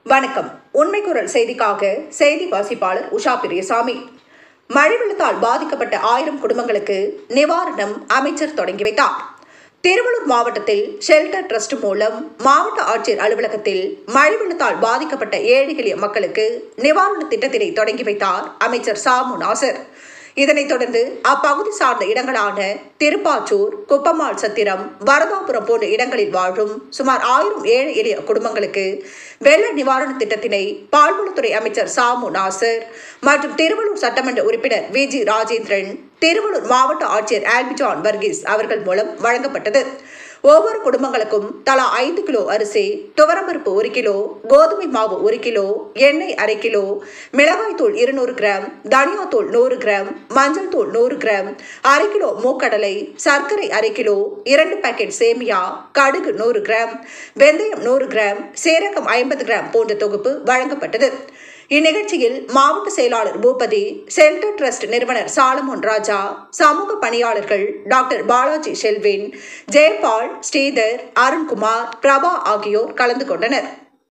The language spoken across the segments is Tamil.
வணக்கம் உண்மை குரல் செய்திக்காக செய்தி வாசிப்பாளர் உஷா பெரியசாமி மழை வெள்ளத்தால் பாதிக்கப்பட்ட ஆயிரம் குடும்பங்களுக்கு நிவாரணம் அமைச்சர் தொடங்கி வைத்தார் திருவள்ளூர் மாவட்டத்தில் ஷெல்டர் ட்ரஸ்ட் மூலம் மாவட்ட ஆட்சியர் அலுவலகத்தில் மழை வெள்ளத்தால் பாதிக்கப்பட்ட ஏழை எளிய மக்களுக்கு நிவாரண திட்டத்தினை தொடங்கி வைத்தார் அமைச்சர் சாமு நாசர் இதனைத் தொடர்ந்து அப்பகுதி சார்ந்த இடங்களான திருப்பாச்சூர் குப்பமால் சத்திரம் வரதாபுரம் போன்ற இடங்களில் வாழும் சுமார் ஆயிரம் ஏழை எளிய குடும்பங்களுக்கு வெள்ள நிவாரண திட்டத்தினை பால்வளத்துறை அமைச்சர் சாமு நாசர் மற்றும் திருவள்ளூர் சட்டமன்ற உறுப்பினர் வி ஜி ராஜேந்திரன் திருவள்ளூர் மாவட்ட ஆட்சியர் ஆல்பிஜான் வர்கீஸ் அவர்கள் மூலம் வழங்கப்பட்டது ஒவ்வொரு குடும்பங்களுக்கும் தலா ஐந்து கிலோ அரிசி துவரம்பருப்பு ஒரு கிலோ கோதுமை மாவு ஒரு கிலோ எண்ணெய் அரை கிலோ மிளகாய் தூள் இருநூறு கிராம் தனியா தூள் நூறு கிராம் மஞ்சள் தூள் நூறு கிராம் அரை கிலோ மூக்கடலை சர்க்கரை அரை கிலோ இரண்டு பாக்கெட் சேமியா கடுகு நூறு கிராம் வெந்தயம் நூறு கிராம் சீரகம் ஐம்பது கிராம் போன்ற தொகுப்பு வழங்கப்பட்டது இந்நிகழ்ச்சியில் மாவட்ட செயலாளர் பூபதி சென்டர் ட்ரஸ்ட் நிறுவனர் சாலமோன் ராஜா சமூக பணியாளர்கள் டாக்டர் பாலாஜி செல்வின் ஜெயபால் ஸ்ரீதர் அருண்குமார் பிரபா ஆகியோர் கலந்து கொண்டனர்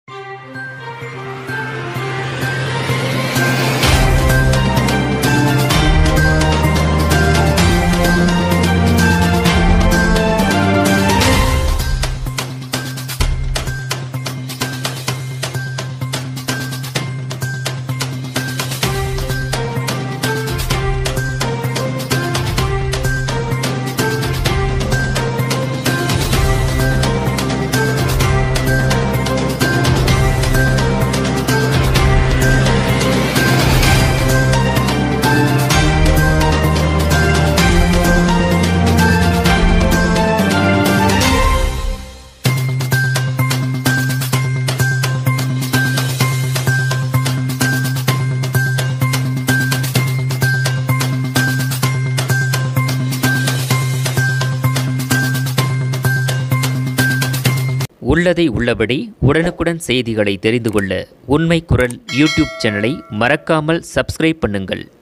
உள்ளதை உள்ளபடி உடனுக்குடன் செய்திகளை தெரிந்து கொள்ள உண்மை குரல் யூடியூப் சேனலை மறக்காமல் சப்ஸ்கிரைப் பண்ணுங்கள்